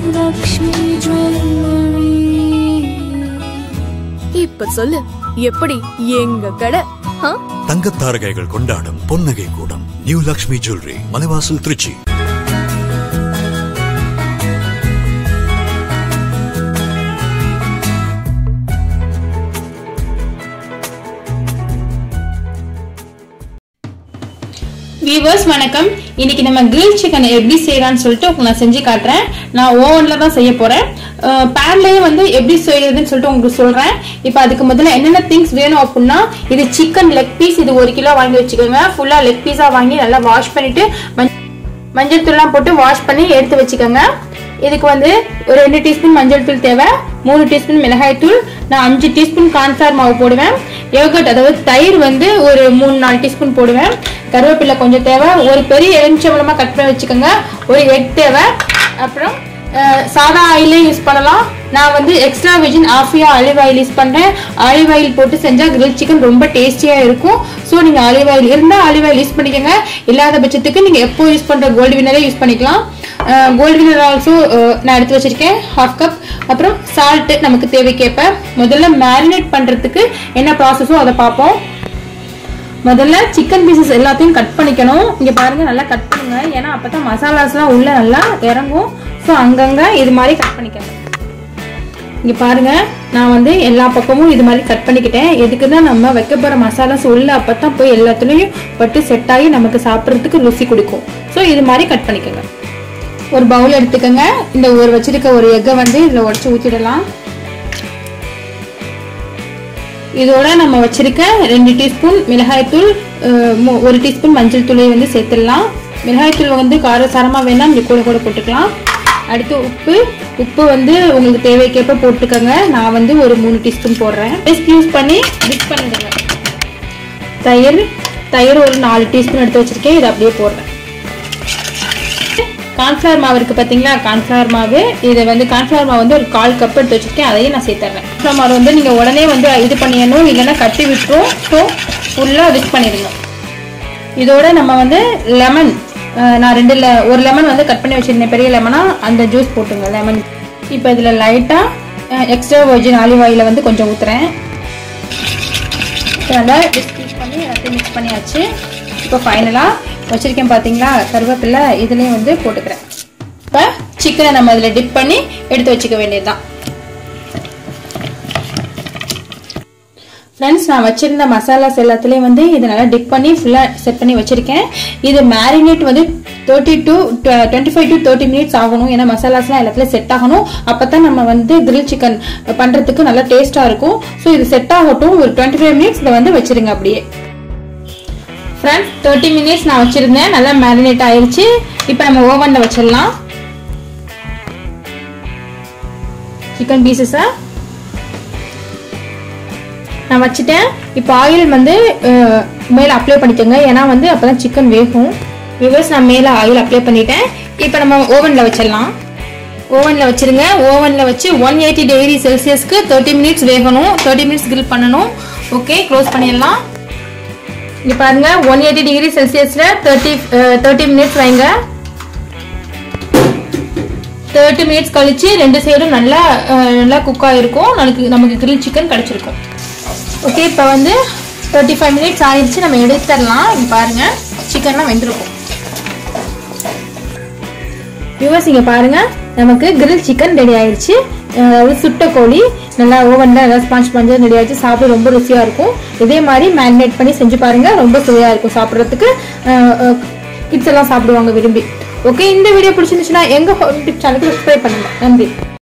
Lakshmi Jewelry. இப்ப சொல்லு எப்படி எங்க கடை ஆ? தங்கத்தாரகைகள் கொண்டாடும் பொன்னகை கூடம் new Lakshmi jewellery Malaivasal Trichy weavers வணக்கம் இன்னைக்கு நம்ம கிரில் சிக்கன் எப்படி செய்யலாம்னு சொல்லிட்டு உங்களுக்கு நான் செஞ்சு காட்டுறேன் நான் ஓவன்ல தான் செய்ய போறேன் பேன்லயே வந்து எப்படி செய்யறதுன்னு சொல்லிட்டு உங்களுக்கு சொல்றேன் இப்போ அதுக்கு முதல்ல என்னென்ன திங்ஸ் வேணும் அப்படின்னா இது சிக்கன் லெக் பீஸ் இது ஒரு கிலோ வாங்கி வச்சுக்கோங்க ஃபுல்லா லெக் பீஸா வாங்கி நல்லா வாஷ் பண்ணிட்டு மஞ்ச- மஞ்சள் தூள்லாம் போட்டு வாஷ் பண்ணி எடுத்து வச்சுக்கோங்க இதுக்கு வந்து ஒரு ரெண்டு டீஸ்பூன் மஞ்சள் தூள் தேவை மூணு டீஸ்பூன் மிளகாய் தூள் நான் அஞ்சு டீஸ்பூன் கான்ஃபிளவர் மாவு போடுவேன் யோகட் அதாவது தயிர் வந்து ஒரு மூணு நாலு டீஸ்பூன் போடுவேன் கருவேப்பிலை கொஞ்சம் தேவை ஒரு பெரிய எலுமிச்சம்பழமா கட் பண்ணி வச்சுக்கோங்க ஒரு எக் தேவை அப்புறம் அஹ், சாதா ஆயிலே யூஸ் பண்ணலாம் நான் வந்து எக்ஸ்ட்ரா வெஜின் ஆஃபியா ஆலிவ் ஆயில் யூஸ் பண்ணுறேன் ஆலிவ் ஆயில் போட்டு செஞ்சால் கிரில் சிக்கன் ரொம்ப டேஸ்டியாக இருக்கும் ஸோ நீங்கள் ஆலிவ் ஆயில் இருந்தால் ஆலிவ் ஆயில் யூஸ் பண்ணிக்கோங்க இல்லாத பட்சத்துக்கு நீங்கள் எப்போ யூஸ் பண்ணுற கோல்டு வினரே யூஸ் பண்ணிக்கலாம் கோல்டு வினர் ஆல்சோ நான் எடுத்து வச்சிருக்கேன் ஹாஃப் கப் அப்புறம் சால்ட்டு நமக்கு தேவைக்கேற்ப முதல்ல மேரினேட் பண்ணுறதுக்கு என்ன ப்ராசஸோ அதை பார்ப்போம் முதல்ல சிக்கன் பீசஸ் எல்லாத்தையும் கட் பண்ணிக்கணும் இங்க பாருங்க நல்லா கட் பண்ணுங்க ஏன்னா அப்பதான் மசாலாஸ்லாம் உள்ள நல்லா இறங்கும் ஸோ அங்கங்க இது மாதிரி கட் பண்ணிக்கணும் இங்க பாருங்க நான் வந்து எல்லா பக்கமும் இது மாதிரி கட் பண்ணிக்கிட்டேன் எதுக்கு தான் நம்ம வைக்க போற மசாலாஸ் உள்ள அப்பதான் போய் எல்லாத்துலயும் பட்டு செட் ஆகி நமக்கு சாப்பிட்றதுக்கு ருசி கொடுக்கும் ஸோ இது மாதிரி கட் பண்ணிக்கோங்க ஒரு பவுல் எடுத்துக்கோங்க இந்த ஒரு வச்சிருக்க ஒரு எக்கை வந்து இதுல உடச்சி ஊற்றிடலாம் இதோட நம்ம வச்சிருக்க ரெண்டு டீஸ்பூன் மிளகாய்த்தூள் அஹ், மு- ஒரு டீஸ்பூன் மஞ்சள் தூளை வந்து சேர்த்துடலாம் மிளகாய்த்தூள் வந்து காரசாரமாக வேணா நீங்க கூட கூட போட்டுக்கலாம் அடுத்து உப்பு உப்பு வந்து உங்களுக்கு தேவைக்கேற்ப போட்டுக்கோங்க நான் வந்து ஒரு மூணு டீஸ்பூன் போடுறேன் டெஸ்ட் யூஸ் பண்ணி மிக்ஸ் பண்ணிடுங்க தயிர் தயிர் ஒரு நாலு டீஸ்பூன் எடுத்து வச்சிருக்கேன் இதை அப்படியே போடுறேன் கார்ன்ஃப்ளவர் மாவு இருக்கு பாத்தீங்களா கார்ன்ஃப்ளவர் மாவு இதை வந்து கார்ன்ஃப்ளவர் மாவு வந்து ஒரு கால் கப் எடுத்து வச்சிருக்கேன் அதையும் நான் சேர்த்துறேன் கார்ன்ஃப்ளவர் மாவு வந்து நீங்க உடனே வந்து இது பண்ணிடணும் இல்லைன்னா கட்டி விட்டுரும் ஸோ ஃபுல்லா மிக்ஸ் பண்ணிடுங்க இதோட நம்ம வந்து லெமன் நான் ரெண்டு le- ஒரு லெமன் வந்து கட் பண்ணி வச்சிருந்தேன் பெரிய லெமனா அந்த ஜூஸ் போட்டுங்க லெமன் இப்போ இதுல லைட்டா எக்ஸ்ட்ரா வர்ஜின் ஆலிவ் ஆயில வந்து கொஞ்சம் ஊத்துறேன் நல்லா டிஸ்டிச் பண்ணி எல்லாத்தையும் மிக்ஸ் பண்ணியாச்சு இப்போ ஃபைனலாக வச்சிருக்கேன் பார்த்தீங்களா கருவேப்பிலை இதுலேயும் வந்து போட்டுக்கிறேன் இப்போ சிக்கனை நம்ம இதில் டிப் பண்ணி எடுத்து வச்சுக்க வேண்டியதுதான் ஃப்ரெண்ட்ஸ் நான் வச்சிருந்த மசாலாஸ் எல்லாத்துலேயும் வந்து இதை நல்லா டிப் பண்ணி ஃபுல்லாக செட் பண்ணி வச்சிருக்கேன் இது மேரினேட் வந்து thirty to twenty five to thirty minutes ஆகணும் ஏன்னா மசாலாஸ்லாம் எல்லாத்துலேயும் செட் ஆகணும் அப்போ தான் நம்ம வந்து கிரில் சிக்கன் பண்ணுறதுக்கு நல்லா டேஸ்ட்டாக இருக்கும் ஸோ இது செட் ஆகட்டும் ஒரு டுவெண்ட்டி ஃபைவ் மினிட்ஸ் இதை வந்து வச்சிருங்க அப்படியே ஃப்ரெண்ட்ஸ் தேர்ட்டி மினிட்ஸ் நான் வச்சிருந்தேன் நல்லா மேரினேட் ஆயிருச்சு இப்போ நம்ம ஓவனில் வச்சிடலாம் சிக்கன் பீசஸை நான் வச்சுட்டேன் இப்போ ஆயில் வந்து அஹ், மேல அப்ளை பண்ணிக்கோங்க ஏன்னா வந்து அப்பதான் சிக்கன் வேகும் விவர்ஸ் நான் மேல ஆயில் அப்ளை பண்ணிட்டேன் இப்போ நம்ம ஓவன்ல வச்சிடலாம் ஓவன்ல வச்சிருங்க ஓவன்ல வச்சு ஒன் எயிட்டி டிகிரி செல்சியஸ்க்கு தேர்ட்டி மினிட்ஸ் வேகணும் தேர்ட்டி மினிட்ஸ் கிரில் பண்ணணும் ஓகே க்ளோஸ் பண்ணிடலாம் இங்க பாருங்க ஒன் எயிட்டி டிகிரி செல்சியஸ்ல தேர்ட்டி தேர்ட்டி மினிட்ஸ் வைங்க தேர்ட்டி மினிட்ஸ் கழிச்சு ரெண்டு சைடும் நல்லா அஹ், நல்லா குக் ஆயிருக்கும் நமக்கு நமக்கு கிரில் சிக்கன் கிடைச்சிருக்கும் ஓகே இப்போ வந்து தேர்ட்டி ஃபைவ் மினிட்ஸ் ஆயிடுச்சு நம்ம எடுத்துடலாம் இங்க பாருங்க சிக்கன்லாம் வெந்திருக்கும் வியூவர்ஸ் இங்க பாருங்க நமக்கு கிரில் சிக்கன் ரெடி ஆயிடுச்சு அதாவது சுட்ட கோழி நல்லா ஓவன்ல நல்லா ஸ்பாஞ்ச் பண்ணி ரெடி ஆயிடுச்சு சாப்பிட ரொம்ப ருசியா இருக்கும் இதே மாதிரி மேரினேட் பண்ணி செஞ்சு பாருங்க ரொம்ப சுவையா இருக்கும் சாப்பிட்றதுக்கு கிட்ஸ் எல்லாம் சாப்பிடுவாங்க விரும்பி ஓகே இந்த வீடியோ பிடிச்சிருந்துச்சுன்னா எங்க ஹோம் டிப் சேனலுக்கு சப்ஸ்கிரைப் பண்ணுங்க நன்றி